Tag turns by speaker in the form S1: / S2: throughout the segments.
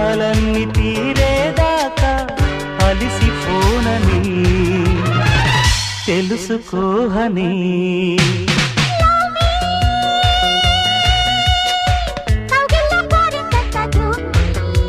S1: బాధలన్నీ తీరేదాకా అలిసిపోనని తెలుసుకోహని
S2: కౌగిల్లో కోరిందంత జూమి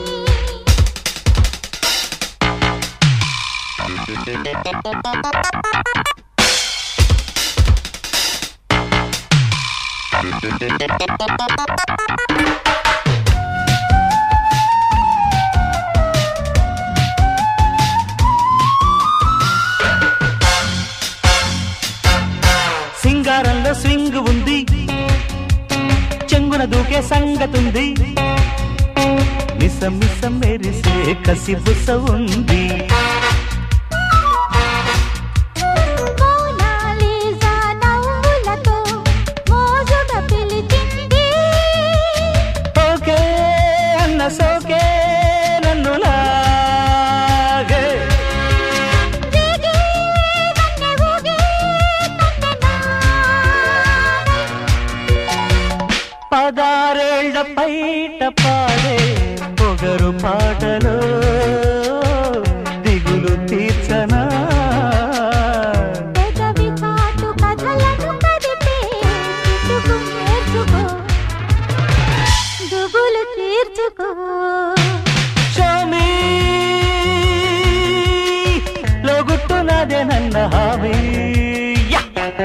S1: సింగారంలో స్వింగ్ ఉంది చెంగున దూకే సంగతుంది మిసం మిసం మెరిసే కసిబుస ఉంది
S2: మోనాలిసా నవ్వులతో మోజుగా పిలిచింది
S1: ఓకే అన్న సోకే నన్ను లాగే
S2: రేగి వన్నె ఊగి తందనానై
S1: పదారేళ్ల పైట పాడే పొగరు పాటలో దిగులు తీర్చనా
S2: పెదవి చాటు కథలను కదిపే చుట్టుకు నేర్చుకో దుగులు తీర్చుకో
S1: షోమీ లోగుట్టున్నదే నన్న హామీ యా!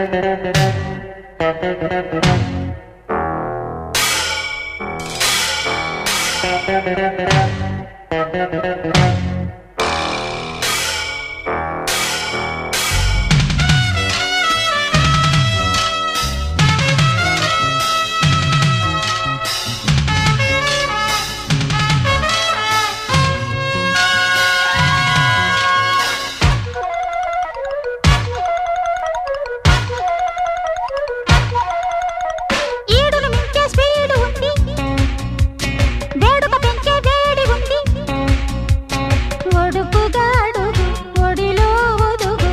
S2: ఈడును మించే స్పీడ్ ఉంది వేడుక పెంచే వేడి ఉంది ఒడుపుగా అడుగు ఒడిలో ఒదుగు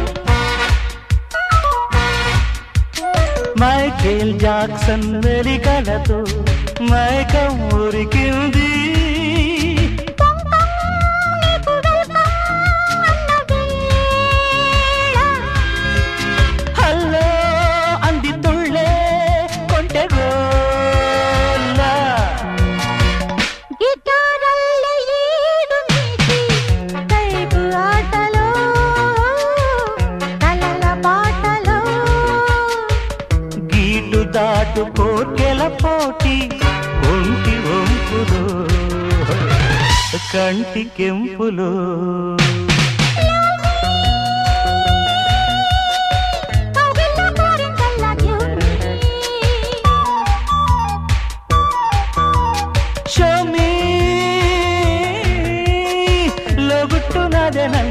S1: మైకేల్ జాక్సన్ వెలికలతో మైకం ఉరికింది
S2: పొంపం నీకు వెల్కమ్ అన్న వేళ
S1: హల్లో అంది తుళ్ళే కొంటెగోల్ల
S2: గిటారల్లే ఈడు నీటి కైపు ఆటలో కలల పాటలో
S1: గీటు దాటు కోర్కెల పోటీ ఒంటి ఒంపులో కంటి కెంపులో
S2: కౌగిల్లో కోరిందల్లా డ్యూటీ
S1: షోమీ లోగుట్టున్నదే